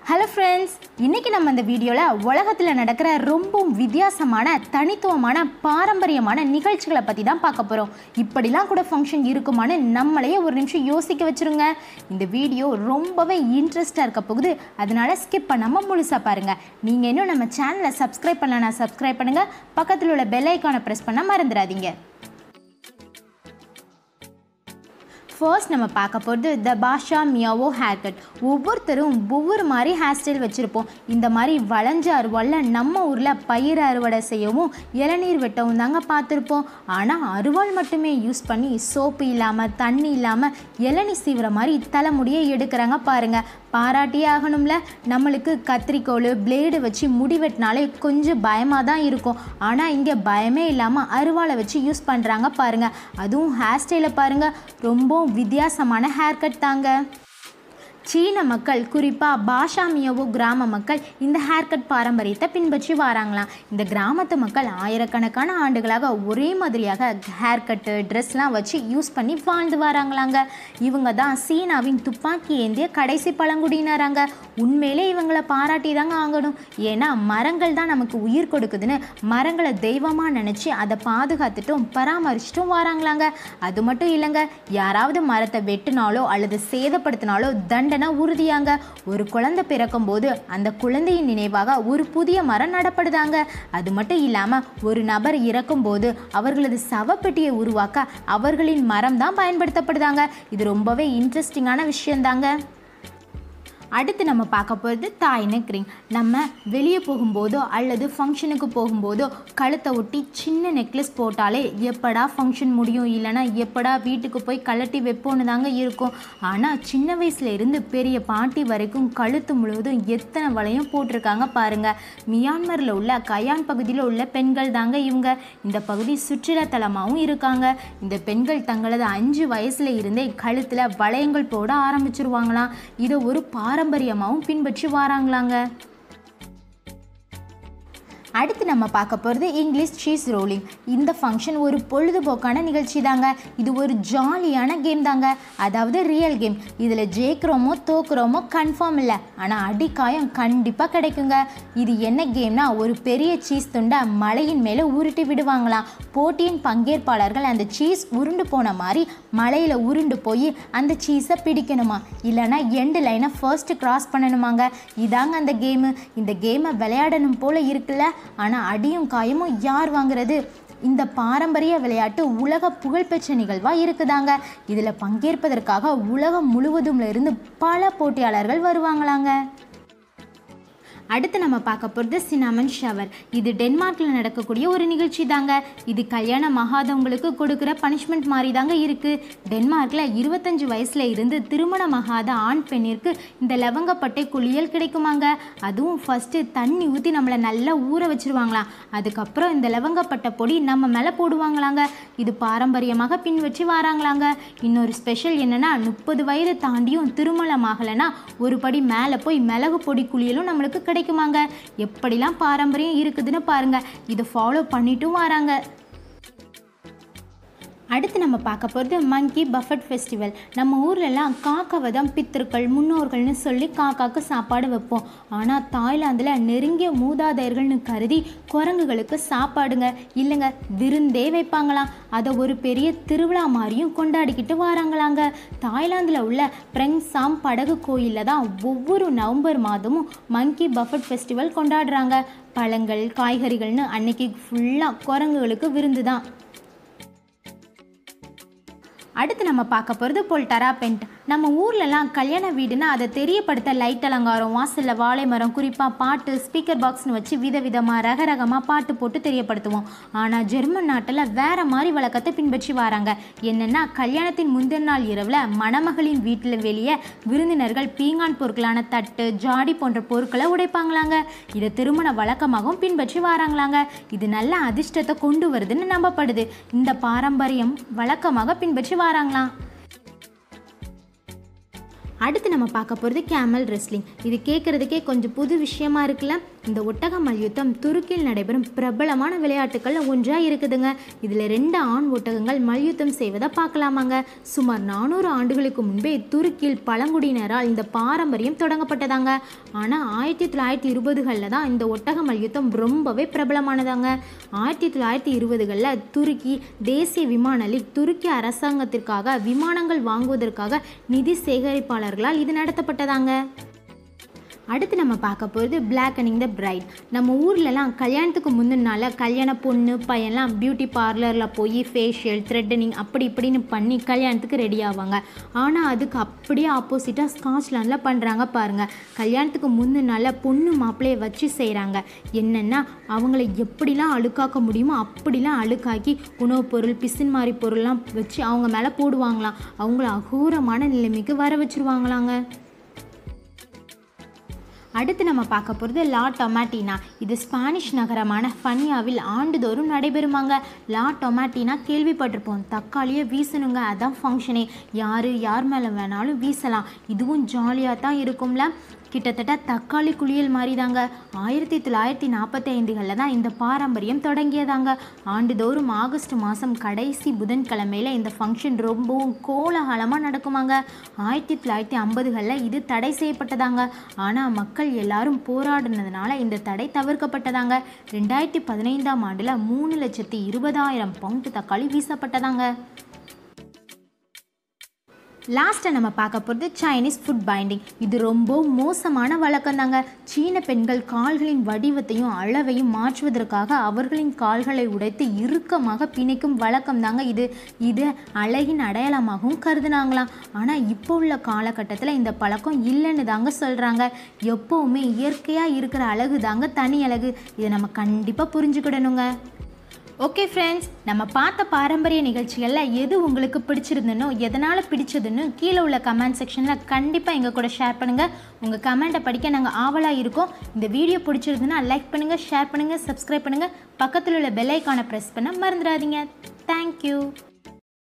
hello friends இன்றைக்கி நம்ம இந்த வீடியோவில் உலகத்தில் நடக்கிற ரொம்பவும் வித்தியாசமான தனித்துவமான பாரம்பரியமான நிகழ்ச்சிகளை பற்றி தான் பார்க்க போகிறோம் இப்படிலாம் கூட ஃபங்க்ஷன் இருக்குமான்னு நம்மளையே ஒரு நிமிஷம் யோசிக்க வச்சுருங்க இந்த வீடியோ ரொம்பவே இன்ட்ரெஸ்டாக இருக்க போகுது அதனால ஸ்கிப் பண்ணாமல் முழுசாக பாருங்கள் நீங்கள் இன்னும் நம்ம சேனலை சப்ஸ்கிரைப் பண்ணலன்னா சப்ஸ்கிரைப் பண்ணுங்கள் பக்கத்தில் உள்ள பெல் ஐக்கானை ப்ரெஸ் பண்ண மறந்துடாதீங்க ஃபர்ஸ்ட் நம்ம பார்க்க போகிறது த பாஷா மியாவோ ஹேர் கட் ஒவ்வொருத்தரும் ஒவ்வொரு மாதிரி ஹேர் ஸ்டைல் வச்சுருப்போம் இந்த மாதிரி வளைஞ்ச அருவாளில் நம்ம ஊரில் பயிர் அறுவடை செய்யவும் இளநீர் வெட்டவும் தாங்க பார்த்துருப்போம் ஆனால் அருவாள் மட்டுமே யூஸ் பண்ணி சோப்பு இல்லாமல் தண்ணி இல்லாமல் இளநீ சீவுற மாதிரி தலைமுடியை எடுக்கிறாங்க பாருங்கள் பாராட்டியே ஆகணும்ல நம்மளுக்கு கத்திரிக்கோல் பிளேடு வச்சு முடி வெட்டினாலே கொஞ்சம் பயமாக தான் இருக்கும் ஆனால் இங்கே பயமே இல்லாமல் அருவாளை வச்சு யூஸ் பண்ணுறாங்க பாருங்கள் அதுவும் ஹேர் ஸ்டைலை பாருங்கள் ரொம்ப வித்தியாசமான ஹேர் கட் தாங்க சீன மக்கள் குறிப்பாக பாஷா மியோவோ கிராம மக்கள் இந்த ஹேர் கட் பாரம்பரியத்தை பின்பற்றி வராங்களாம் இந்த கிராமத்து மக்கள் ஆயிரக்கணக்கான ஆண்டுகளாக ஒரே மாதிரியாக ஹேர் கட்டு ட்ரெஸ்லாம் வச்சு யூஸ் பண்ணி வாழ்ந்து வராங்களாங்க இவங்க தான் சீனாவின் துப்பாக்கி ஏந்திய கடைசி பழங்குடியினராங்க உண்மையிலே இவங்களை பாராட்டி தாங்க ஆகணும் ஏன்னா மரங்கள் தான் நமக்கு உயிர் கொடுக்குதுன்னு மரங்களை தெய்வமாக நினச்சி அதை பாதுகாத்துட்டும் பராமரிச்சிட்டும் வராங்களாங்க அது மட்டும் இல்லைங்க யாராவது மரத்தை வெட்டினாலோ அல்லது சேதப்படுத்தினாலோ தண்டனை உறுதியாங்க ஒரு குழந்தை பிறக்கும் போது அந்த குழந்தையின் நினைவாக ஒரு புதிய மரம் நடப்படுதாங்க அது மட்டும் இல்லாமல் ஒரு நபர் இறக்கும் போது அவர்களது சவப்பெட்டியை உருவாக்க அவர்களின் மரம் தான் பயன்படுத்தப்படுதாங்க இது ரொம்பவே இன்ட்ரெஸ்டிங்கான விஷயந்தாங்க அடுத்து நம்ம பார்க்க போகிறது தாய்னு கிரிங் நம்ம வெளியே போகும்போதோ அல்லது ஃபங்க்ஷனுக்கு போகும்போதோ கழுத்தை ஒட்டி சின்ன நெக்லஸ் போட்டாலே எப்படா ஃபங்க்ஷன் முடியும் இல்லைன்னா எப்படா வீட்டுக்கு போய் கலட்டி வைப்போன்னு தாங்க இருக்கும் ஆனால் சின்ன வயசுல இருந்து பெரிய பாட்டி வரைக்கும் கழுத்து முழுவதும் எத்தனை வளையம் போட்டிருக்காங்க பாருங்க மியான்மரில் உள்ள கயான் பகுதியில் உள்ள பெண்கள் தாங்க இவங்க இந்த பகுதி சுற்றுலா தலமாகவும் இருக்காங்க இந்த பெண்கள் தங்களது அஞ்சு வயசுல இருந்தே கழுத்தில் வளையங்கள் போட ஆரம்பிச்சிருவாங்களாம் இதை ஒரு பாரம்பரியமாகவும் பின்பற்றி வராங்களாங்க அடுத்து நம்ம பார்க்க போகிறது இங்கிலீஷ் சீஸ் ரோலிங் இந்த ஃபங்க்ஷன் ஒரு பொழுதுபோக்கான நிகழ்ச்சி தாங்க இது ஒரு ஜாலியான கேம் தாங்க அதாவது ரியல் கேம் இதில் ஜெயிக்கிறோமோ தோக்குறோமோ கன்ஃபார்ம் இல்லை ஆனால் அடிக்காயம் கண்டிப்பாக கிடைக்குங்க இது என்ன கேம்னா ஒரு பெரிய சீஸ் துண்டை மலையின் மேலே உருட்டி விடுவாங்களாம் போட்டியின் பங்கேற்பாளர்கள் அந்த சீஸ் உருண்டு போன மாதிரி மலையில் உருண்டு போய் அந்த சீஸை பிடிக்கணுமா இல்லைன்னா எண்டு லைனை ஃபர்ஸ்ட் கிராஸ் பண்ணணுமாங்க இதாங்க அந்த கேமு இந்த கேமை விளையாடணும் போல இருக்குல்ல ஆனால் அடியும் காயமும் யார் வாங்குறது இந்த பாரம்பரிய விளையாட்டு உலக புகழ்பெற்ற நிகழ்வாக இருக்குதாங்க இதில் பங்கேற்பதற்காக உலகம் முழுவதும்ல இருந்து பல போட்டியாளர்கள் வருவாங்களாங்க அடுத்து நம்ம பார்க்க போகிறது சினாமன் ஷவர் இது டென்மார்க்கில் நடக்கக்கூடிய ஒரு நிகழ்ச்சி தாங்க இது கல்யாணம் ஆகாதவங்களுக்கு கொடுக்குற பனிஷ்மெண்ட் மாதிரி தாங்க இருக்குது டென்மார்க்கில் இருபத்தஞ்சு வயசில் இருந்து திருமணம் ஆகாத ஆண் பெண்ணிற்கு இந்த லவங்கப்பட்டை குளியல் கிடைக்குமாங்க அதுவும் ஃபஸ்ட்டு தண்ணி ஊற்றி நம்மளை நல்லா ஊற வச்சிருவாங்களாம் அதுக்கப்புறம் இந்த லவங்கப்பட்டை பொடி நம்ம மேலே போடுவாங்களாங்க இது பாரம்பரியமாக பின்பற்றி வராங்களாங்க இன்னொரு ஸ்பெஷல் என்னென்னா முப்பது வயது தாண்டியும் திருமணம் ஆகலைன்னா ஒரு படி மேலே போய் மிளகு பொடி குளியலும் நம்மளுக்கு கிடைக்குமாங்க எப்படிலாம் பாரம்பரியம் இருக்குதுன்னு பாருங்க இதை ஃபாலோ பண்ணிட்டும் வராங்க அடுத்து நம்ம பார்க்க போகிறது மங்கி பஃபட் ஃபெஸ்டிவல் நம்ம ஊர்லலாம் காக்காவை தான் பித்திருக்கள் முன்னோர்கள்னு சொல்லி காக்காக்கு சாப்பாடு வைப்போம் ஆனால் தாய்லாந்தில் நெருங்கிய மூதாதையர்கள்னு கருதி குரங்குகளுக்கு சாப்பாடுங்க இல்லைங்க விருந்தே வைப்பாங்களாம் அதை ஒரு பெரிய திருவிழா மாதிரியும் கொண்டாடிக்கிட்டு வராங்களாங்க தாய்லாந்தில் உள்ள பிரங்சாம் படகு கோயிலில் தான் ஒவ்வொரு நவம்பர் மாதமும் மங்கி பஃபட் ஃபெஸ்டிவல் கொண்டாடுறாங்க பழங்கள் காய்கறிகள்னு அன்னைக்கு ஃபுல்லாக குரங்குகளுக்கு விருந்து தான் அடுத்து நம்ம பார்க்க போகிறது பொல்டரா பென்ட் நம்ம ஊர்லலாம் கல்யாண வீடுனா அதை தெரியப்படுத்த லைட் அலங்காரம் வாசலில் வாழை மரம் குறிப்பாக பாட்டு ஸ்பீக்கர் பாக்ஸ்னு வச்சு விதவிதமாக ரகரகமாக பாட்டு போட்டு தெரியப்படுத்துவோம் ஆனால் ஜெர்மன் நாட்டில் வேற மாதிரி வழக்கத்தை பின்பற்றி வராங்க என்னென்னா கல்யாணத்தின் முந்தின நாள் இரவில் மணமகளின் வீட்டில் வெளியே விருந்தினர்கள் பீங்கான் பொருட்களான தட்டு ஜாடி போன்ற பொருட்களை உடைப்பாங்களாங்க இதை திருமண வழக்கமாகவும் பின்பற்றி வராங்களாங்க இது நல்ல அதிர்ஷ்டத்தை கொண்டு வருதுன்னு நம்பப்படுது இந்த பாரம்பரியம் வழக்கமாக பின்பற்றி வராங்களாம் அடுத்து நம்ம பார்க்க போகிறது கேமல் ரெஸ்லிங் இது கேட்குறதுக்கே கொஞ்சம் புது விஷயமா இருக்குல்ல இந்த ஒட்டக மல்யுத்தம் துருக்கியில் நடைபெறும் பிரபலமான விளையாட்டுக்கள் ஒன்றாக இருக்குதுங்க இதில் ரெண்டு ஆண் ஒட்டகங்கள் மல்யுத்தம் செய்வதை பார்க்கலாமாங்க சுமார் நானூறு ஆண்டுகளுக்கு முன்பே துருக்கியில் பழங்குடியினரால் இந்த பாரம்பரியம் தொடங்கப்பட்டதாங்க ஆனால் ஆயிரத்தி தொள்ளாயிரத்தி இருபதுகளில் தான் இந்த ஒட்டக மல்யுத்தம் ரொம்பவே பிரபலமானதாங்க ஆயிரத்தி தொள்ளாயிரத்தி இருபதுகளில் துருக்கி தேசிய விமான லீக் துருக்கி அரசாங்கத்திற்காக விமானங்கள் வாங்குவதற்காக நிதி சேகரிப்பாளர்களால் இது நடத்தப்பட்டதாங்க அடுத்து நம்ம பார்க்க போகிறது பிளாக் அனிங் த பிரைட் நம்ம ஊர்லலாம் கல்யாணத்துக்கு முந்தின நாள் கல்யாண பொண்ணு பையன்லாம் பியூட்டி பார்லரில் போய் ஃபேஷியல் த்ரெட்டனிங் அப்படி இப்படின்னு பண்ணி கல்யாணத்துக்கு ரெடி ஆவாங்க ஆனால் அதுக்கு அப்படியே ஆப்போசிட்டாக ஸ்காட்லாண்டில் பண்ணுறாங்க பாருங்கள் கல்யாணத்துக்கு முந்தின நாள் பொண்ணு மாப்பிள்ளையை வச்சு செய்கிறாங்க என்னென்னா அவங்கள எப்படிலாம் அழுக்காக்க முடியுமோ அப்படிலாம் அழுக்காக்கி உணவுப் பொருள் பிசின் மாதிரி பொருள்லாம் வச்சு அவங்க மேலே போடுவாங்களாம் அவங்கள அகோரமான நிலைமைக்கு வர வச்சுருவாங்களாங்க அடுத்து நம்ம பார்க்க போகிறது லா டொமாட்டினா இது ஸ்பானிஷ் நகரமான ஃபனியாவில் ஆண்டுதோறும் நடைபெறுமாங்க லா டொமாட்டினா கேள்விப்பட்டிருப்போம் தக்காளியை வீசணுங்க அதான் ஃபங்க்ஷனே யார் யார் மேலே வேணாலும் வீசலாம் இதுவும் ஜாலியாக தான் இருக்கும்ல கிட்டத்தட்ட தக்காளி குளியல் மாதிரி தாங்க ஆயிரத்தி தொள்ளாயிரத்தி நாற்பத்தி ஐந்துகளில் தான் இந்த பாரம்பரியம் தொடங்கியதாங்க ஆண்டுதோறும் ஆகஸ்ட் மாதம் கடைசி புதன்கிழமையில் இந்த ஃபங்க்ஷன் ரொம்பவும் கோலாகலமாக நடக்குமாங்க ஆயிரத்தி தொள்ளாயிரத்தி ஐம்பதுகளில் இது தடை செய்யப்பட்டதாங்க ஆனால் மக்கள் எல்லாரும் போராடினதுனால இந்த தடை தவிர்க்கப்பட்டதாங்க ரெண்டாயிரத்தி பதினைந்தாம் ஆண்டில் மூணு லட்சத்தி இருபதாயிரம் பவுண்ட் தக்காளி வீசப்பட்டதாங்க லாஸ்ட்டை நம்ம பார்க்க போகிறது சைனீஸ் ஃபுட் பைண்டிங் இது ரொம்ப மோசமான வழக்கம் தாங்க சீன பெண்கள் கால்களின் வடிவத்தையும் அளவையும் மாற்றுவதற்காக அவர்களின் கால்களை உடைத்து இறுக்கமாக பிணைக்கும் வழக்கம் தாங்க இது இது அழகின் அடையாளமாகவும் கருதுனாங்களாம் ஆனால் இப்போ உள்ள காலகட்டத்தில் இந்த பழக்கம் இல்லைன்னு தாங்க சொல்கிறாங்க எப்போவுமே இயற்கையாக இருக்கிற அழகு தாங்க தனி அழகு இதை நம்ம கண்டிப்பாக புரிஞ்சுக்கிடணுங்க ஓகே ஃப்ரெண்ட்ஸ் நம்ம பார்த்த பாரம்பரிய நிகழ்ச்சிகளில் எது உங்களுக்கு பிடிச்சிருந்துனோ எதனால் பிடிச்சதுன்னு கீழே உள்ள கமெண்ட் செக்ஷனில் கண்டிப்பாக எங்கள் கூட ஷேர் பண்ணுங்கள் உங்கள் கமெண்ட்டை படிக்க நாங்கள் ஆவலாக இருக்கோம் இந்த வீடியோ பிடிச்சிருந்துன்னா லைக் பண்ணுங்கள் ஷேர் பண்ணுங்கள் சப்ஸ்கிரைப் பண்ணுங்கள் பக்கத்தில் உள்ள பெல் ஐக்கானை ப்ரெஸ் பண்ண மறந்துடாதீங்க தேங்க்யூ